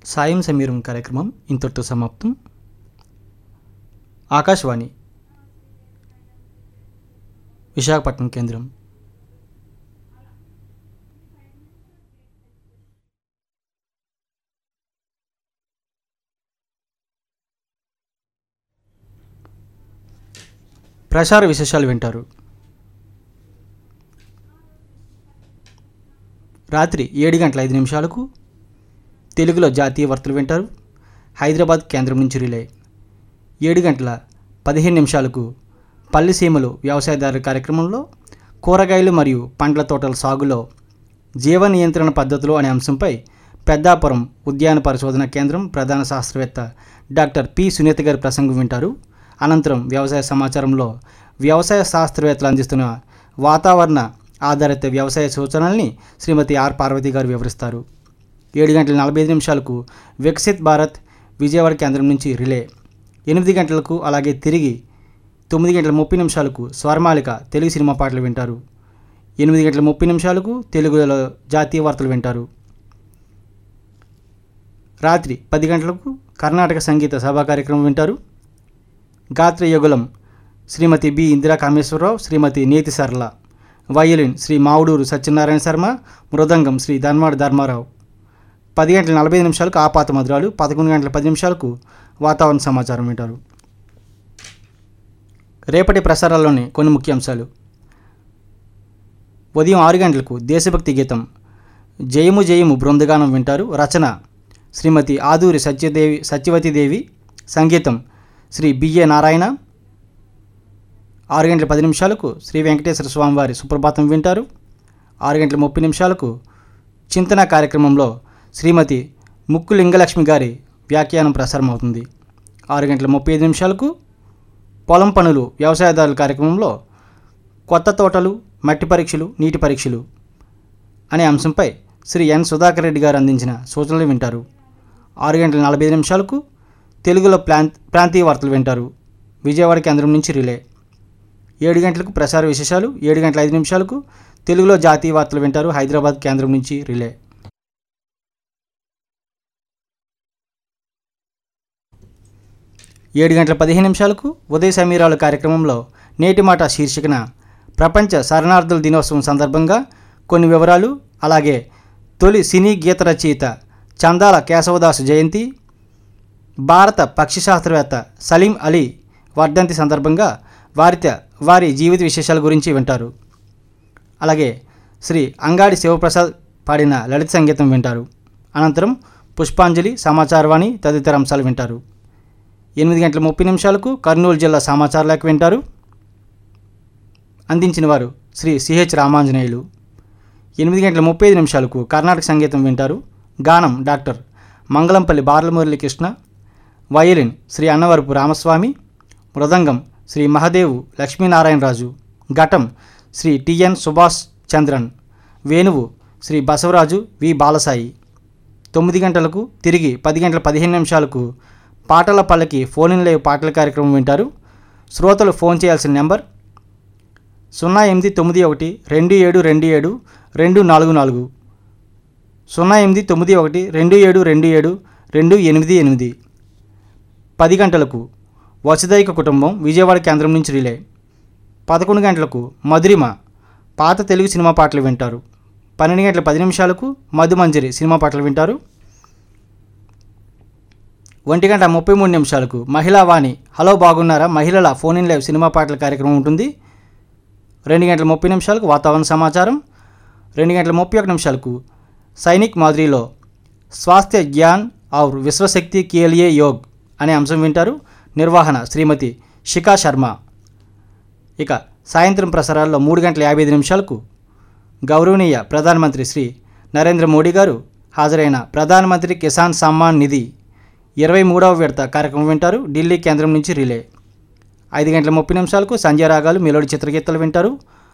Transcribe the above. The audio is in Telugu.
సాయం సమీరం కార్యక్రమం ఇంతటితో సమాప్తం ఆకాశవాణి విశాఖపట్నం కేంద్రం ప్రసార విశేషాలు వింటారు రాత్రి ఏడు గంటల ఐదు నిమిషాలకు తెలుగులో జాతీయ వార్తలు వింటారు హైదరాబాద్ కేంద్రం నుంచి రిలే ఏడు గంటల పదిహేను నిమిషాలకు పల్లి సీమలు వ్యవసాయదారుల కార్యక్రమంలో కూరగాయలు మరియు పండ్ల తోటల సాగులో జీవ నియంత్రణ పద్ధతులు అనే అంశంపై పెద్దాపురం ఉద్యాన పరిశోధన కేంద్రం ప్రధాన శాస్త్రవేత్త డాక్టర్ పి సునీత గారి ప్రసంగం వింటారు అనంతరం వ్యవసాయ సమాచారంలో వ్యవసాయ శాస్త్రవేత్తలు అందిస్తున్న వాతావరణ ఆధారిత వ్యవసాయ సూచనల్ని శ్రీమతి ఆర్ పార్వతి గారు వివరిస్తారు ఏడు గంటల నలభై ఐదు నిమిషాలకు వికసిత్ భారత్ విజయవాడ కేంద్రం నుంచి రిలే ఎనిమిది గంటలకు అలాగే తిరిగి తొమ్మిది గంటల ముప్పై నిమిషాలకు స్వర్మాలిక తెలుగు సినిమా పాటలు వింటారు ఎనిమిది గంటల ముప్పై నిమిషాలకు తెలుగులో జాతీయ వార్తలు వింటారు రాత్రి పది గంటలకు కర్ణాటక సంగీత సభా కార్యక్రమం వింటారు గాత్ర యుగలం శ్రీమతి బి ఇందిరా కామేశ్వరరావు శ్రీమతి నేతి సరళ వయలిన్ శ్రీ మావుడూరు సత్యనారాయణ శర్మ మృదంగం శ్రీ ధన్వాడ ధర్మారావు పది గంటల నలభై ఐదు నిమిషాలకు ఆపాత మధురాలు పదకొండు గంటల పది నిమిషాలకు వాతావరణ సమాచారం వింటారు రేపటి ప్రసారాల్లోని కొన్ని ముఖ్య అంశాలు ఉదయం ఆరు గంటలకు దేశభక్తి గీతం జయము జయము బృందగానం వింటారు రచన శ్రీమతి ఆదూరి సత్యదేవి సత్యవతీదేవి సంగీతం శ్రీ బిఏ నారాయణ ఆరు గంటల పది నిమిషాలకు శ్రీ వెంకటేశ్వర స్వామివారి సుప్రభాతం వింటారు ఆరు గంటల ముప్పై నిమిషాలకు చింతన కార్యక్రమంలో శ్రీమతి ముక్కు లింగలక్ష్మి గారి వ్యాఖ్యానం ప్రసారం అవుతుంది ఆరు గంటల ముప్పై ఐదు నిమిషాలకు పొలం పనులు వ్యవసాయదారుల కార్యక్రమంలో కొత్త తోటలు మట్టి పరీక్షలు నీటి పరీక్షలు అనే అంశంపై శ్రీ ఎన్ సుధాకర్ రెడ్డి గారు అందించిన సూచనలు వింటారు ఆరు గంటల నలభై ఐదు నిమిషాలకు తెలుగులో ప్రాంత ప్రాంతీయ వార్తలు వింటారు విజయవాడ కేంద్రం నుంచి రిలే ఏడు గంటలకు ప్రసార విశేషాలు ఏడు గంటల ఐదు నిమిషాలకు తెలుగులో జాతీయ వార్తలు వింటారు హైదరాబాద్ కేంద్రం నుంచి రిలే ఏడు గంటల పదిహేను నిమిషాలకు ఉదయ సమీరాలు కార్యక్రమంలో నేటి మాట శీర్షికన ప్రపంచ శరణార్థుల దినోత్సవం సందర్భంగా కొన్ని వివరాలు అలాగే తొలి సినీ గీత రచయిత చందాల కేశవదాసు జయంతి భారత పక్షి శాస్త్రవేత్త సలీం అలీ వర్ధంతి సందర్భంగా వారిత వారి జీవిత విశేషాల గురించి వింటారు అలాగే శ్రీ అంగాడి శివప్రసాద్ పాడిన లలిత సంగీతం వింటారు అనంతరం పుష్పాంజలి సమాచారవాణి తదితర అంశాలు వింటారు ఎనిమిది గంటల ముప్పై నిమిషాలకు కర్నూలు జిల్లా సమాచార లేఖ వింటారు అందించిన వారు శ్రీ సిహెచ్ రామాంజనేయులు ఎనిమిది గంటల ముప్పై ఐదు నిమిషాలకు కర్ణాటక సంగీతం వింటారు గానం డాక్టర్ మంగళంపల్లి బాలమురళి కృష్ణ వయలిన్ శ్రీ అన్నవరపు రామస్వామి మృదంగం శ్రీ మహదేవు లక్ష్మీనారాయణరాజు ఘటం శ్రీ టిఎన్ సుభాష్ చంద్రన్ వేణువు శ్రీ బసవరాజు వి బాలసాయి తొమ్మిది గంటలకు తిరిగి పది గంటల పదిహేను నిమిషాలకు పాటల పల్లకి ఫోన్ ఇన్ లైవ్ పాటల కార్యక్రమం వింటారు శ్రోతలు ఫోన్ చేయాల్సిన నెంబర్ సున్నా ఎనిమిది తొమ్మిది ఒకటి రెండు ఏడు రెండు ఏడు రెండు నాలుగు నాలుగు సున్నా ఎనిమిది తొమ్మిది ఒకటి రెండు ఏడు రెండు ఏడు రెండు ఎనిమిది ఎనిమిది పది గంటలకు వసుదైక కుటుంబం విజయవాడ కేంద్రం నుంచి రిలే పదకొండు గంటలకు మధురిమ పాత తెలుగు సినిమా పాటలు వింటారు పన్నెండు గంటల పది నిమిషాలకు మధుమంజరి సినిమా పాటలు వింటారు ఒంటి గంట ముప్పై మూడు నిమిషాలకు మహిళా వాణి హలో బాగున్నారా మహిళల ఫోన్ ఇన్ లైవ్ సినిమా పాటల కార్యక్రమం ఉంటుంది రెండు గంటల ముప్పై నిమిషాలకు వాతావరణ సమాచారం రెండు గంటల ముప్పై ఒక నిమిషాలకు సైనిక్ మాదిరిలో స్వాస్థ్య జ్ఞాన్ ఔర్ విశ్వశక్తి కేలియే యోగ్ అనే అంశం వింటారు నిర్వహణ శ్రీమతి శిఖా శర్మ ఇక సాయంత్రం ప్రసారాల్లో మూడు గంటల యాభై ఐదు నిమిషాలకు గౌరవనీయ ప్రధానమంత్రి శ్రీ నరేంద్ర మోడీ గారు హాజరైన ప్రధానమంత్రి కిసాన్ సమ్మాన్ నిధి ఇరవై మూడవ విడత కార్యక్రమం వింటారు ఢిల్లీ కేంద్రం నుంచి రిలే ఐదు గంటల ముప్పై నిమిషాలకు సంజయ్ రాగాలు మెలోడి చిత్రగీతాలు వింటారు